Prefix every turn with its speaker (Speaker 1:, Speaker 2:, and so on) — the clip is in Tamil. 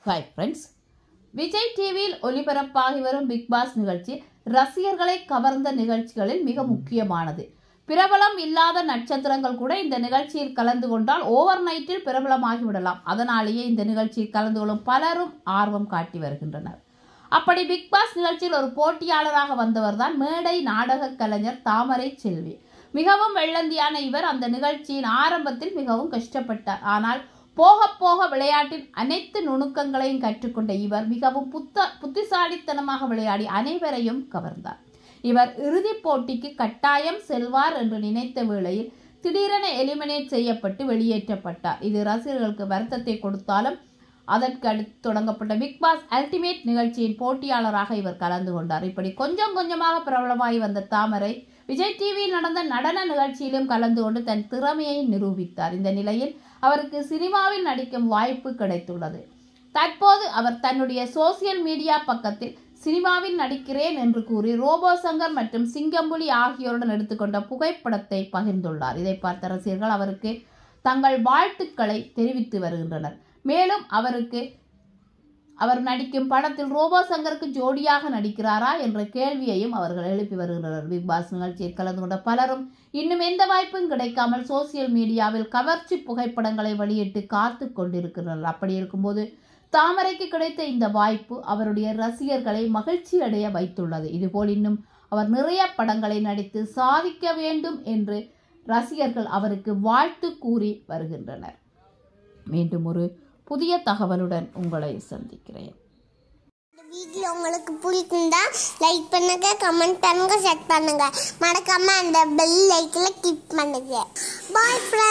Speaker 1: ஹாய் ஃப்ரெண்ட்ஸ் விஜய் டிவியில் ஒளிபரப்பாகி வரும் பிக் பாஸ் நிகழ்ச்சி ரசிகர்களை கவர்ந்த நிகழ்ச்சிகளில் மிக முக்கியமானது பிரபலம் இல்லாத நட்சத்திரங்கள் கூட இந்த நிகழ்ச்சியில் கலந்து கொண்டால் ஓவர் நைட்டில் பிரபலமாகி விடலாம் அதனாலேயே இந்த நிகழ்ச்சியில் கலந்து கொள்ளும் பலரும் ஆர்வம் காட்டி வருகின்றனர் அப்படி பிக் பாஸ் நிகழ்ச்சியில் ஒரு போட்டியாளராக வந்தவர் தான் மேடை நாடக கலைஞர் தாமரை செல்வி மிகவும் வெள்ளந்தியான இவர் அந்த நிகழ்ச்சியின் ஆரம்பத்தில் மிகவும் கஷ்டப்பட்டார் ஆனால் போக போக விளையாட்டின் அனைத்து நுணுக்கங்களையும் கற்றுக்கொண்ட இவர் மிகவும் புத்த புத்திசாலித்தனமாக விளையாடி அனைவரையும் கவர்ந்தார் இவர் இறுதிப் போட்டிக்கு கட்டாயம் செல்வார் என்று நினைத்த வேளையில் திடீரென எலிமினேட் செய்யப்பட்டு வெளியேற்றப்பட்டார் இது ரசிகர்களுக்கு வருத்தத்தை கொடுத்தாலும் அதற்கு அடுத்து தொடங்கப்பட்ட பிக் பாஸ் அல்டிமேட் நிகழ்ச்சியின் போட்டியாளராக இவர் கலந்து கொண்டார் இப்படி கொஞ்சம் கொஞ்சமாக பிரபலமாகி வந்த தாமரை விஜய் டிவியில் நடந்த நடன நிகழ்ச்சியிலும் கலந்து கொண்டு தன் திறமையை நிரூபித்தார் இந்த நிலையில் அவருக்கு சினிமாவில் நடிக்கும் வாய்ப்பு கிடைத்துள்ளது தற்போது அவர் தன்னுடைய சோசியல் மீடியா பக்கத்தில் சினிமாவில் நடிக்கிறேன் என்று கூறி ரோபோ சங்கர் மற்றும் சிங்கம்புலி ஆகியோருடன் எடுத்துக்கொண்ட புகைப்படத்தை பகிர்ந்துள்ளார் இதை பார்த்த ரசிகர்கள் அவருக்கு தங்கள் வாழ்த்துக்களை தெரிவித்து வருகின்றனர் மேலும் அவருக்கு அவர் நடிக்கும் படத்தில் ரோபோ சங்கருக்கு ஜோடியாக நடிக்கிறாரா என்ற கேள்வியையும் அவர்கள் எழுப்பி வருகின்றனர் பிக் பாஸ் நிகழ்ச்சியில் கலந்து கொண்ட பலரும் இன்னும் எந்த வாய்ப்பும் கிடைக்காமல் சோசியல் மீடியாவில் கவர்ச்சி புகைப்படங்களை வெளியிட்டு காத்து கொண்டிருக்கிறார்கள் அப்படி இருக்கும்போது தாமரைக்கு கிடைத்த இந்த வாய்ப்பு அவருடைய ரசிகர்களை மகிழ்ச்சி அடைய வைத்துள்ளது இதுபோல் இன்னும் அவர் நிறைய படங்களை நடித்து சாதிக்க வேண்டும் என்று ரசிகர்கள் அவருக்கு வாழ்த்து கூறி வருகின்றனர் மீண்டும் ஒரு புதிய தகவலுடன் உங்களை சந்திக்கிறேன்
Speaker 2: இந்த வீடியோ உங்களுக்கு பிடிச்சிருந்தா லைக் பண்ணுங்க கமெண்ட் பண்ணுங்க ஷேர் பண்ணுங்க மறக்காம அந்த பெல் லைக்கில் கிளிக் பண்ணுங்க பாய் ஃப்ரெண்ட்